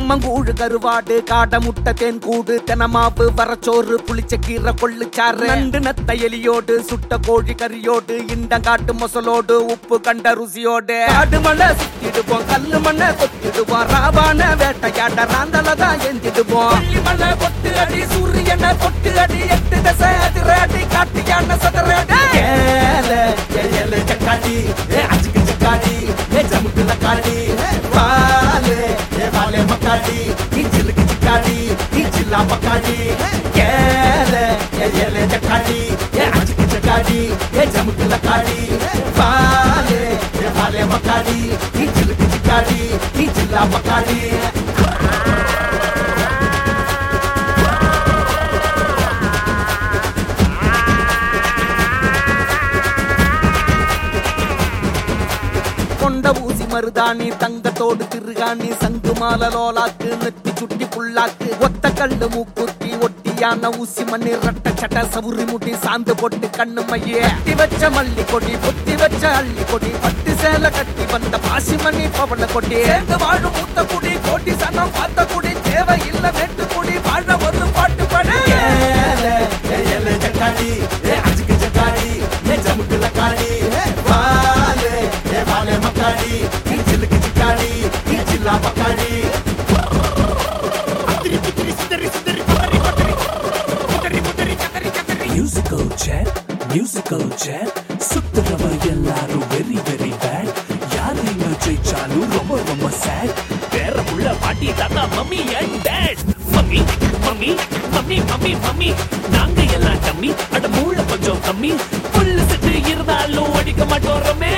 கம்மங்கூழு கருவாடு காடை முட்டை தேன் கூடு தெனமாவு வரச்சோறு புளிச்ச கீரை கொள்ளுச்சாறு நண்டு நத்த எலியோடு சுட்ட கோழி கறியோடு இண்டங்காட்டு மொசலோடு உப்பு கண்ட ருசியோடு காடு மலை சுத்திடுவோம் கல்லு மண்ணை கொத்திடுவோம் ராவான வேட்டையாட ராந்தலதான் எந்திடுவோம் பள்ளி மலை கொட்டு அடி சூரியனை கொட்டு அடி எட்டு தசை அதிராடி காட்டு யானை சதறாடி ஏல ஏல சக்காடி ஏ அச்சுக்கு சக்காடி ஏ ஜமுக்குல காடி வாலே ஏ வாலே மக்காடி நீ சில்லுக்கு சிக்காடி நீ சில்லா மக்காடி ஏல ஏல சக்காடி ஏ அச்சுக்கு சக்காடி ஏ ஜமுக்குல காடி வாலே ஏ வாலே மக்காடி நீ சில்லுக்கு சிக்காடி நீ சில்லா மக்காடி கொண்ட ஊசி மருதாணி தங்கத்தோடு திருகாணி சங்கு மால லோலாக்கு நெத்தி சுட்டி புல்லாக்கு ஒத்த கல்லு மூக்குத்தி ஒட்டியான ஊசி மண்ணி ரட்ட சட்ட சவுரி முட்டி சாந்து போட்டு கண்ணு மையே கட்டி வச்ச மல்லி கொடி பொத்தி வச்ச அள்ளி கொடி பட்டு சேல கட்டி வந்த பாசி மணி பவள கொடி சேர்ந்து வாழும் மூத்த குடி கோட்டி சனம் பார்த்த குடி தேவை இல்ல வேட்டு குடி வாழ ஒரு பாட்டு படி ஜக்காடி ஏ அஜுக்கு ஜக்காடி ஏ ஜமுக்குல காடி வாலே ஏ வாலே மக்காடி நீ சில்லுக்கு சிக்காடி நீ சில்லா மக்காடி musical chair musical chair சுத்துறவ எல்லாரும் வெரி வெரி பேட் யாரையும் ஜெயிச்சாலும் ரொம்ப ரொம்ப சேட் வேற உள்ள பாட்டி தாத்தா mummy and dad mummy mummy mummy mummy mummy நாங்க எல்லாம் டம்மி அட மூளை கொஞ்சம் கம்மி புல்லு செட்டு இருந்தாலும் அடிக்க மாட்டோம் ரமே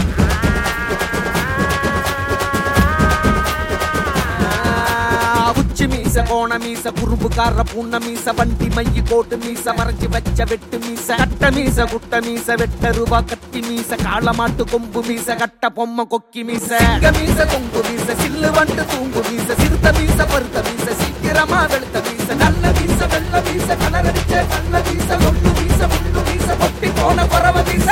உச்சி மீச கோண மீச குறும்புக்கார பூண்ண மீச வண்டி மைய கோட்டு மீச மறைச்சு வச்ச வெட்டு மீச கட்ட மீச குட்ட மீச வெட்ட ரூபா கத்தி மீச காளமாட்டு கொம்பு மீச கட்ட பொம்மை கொக்கி மீச சிங்க மீச கொங்கு மீச சில்லு வண்டு தூங்கு மீச சிறுத்த மீச பருத்த மீச சீக்கிரமா வெளுத்த மீச நல்ல மீச வெள்ள மீச கலரடிச்ச கண்ண மீச ஒண்ணு மீச முள்ளு மீச பொட்டி போன பறவ மீச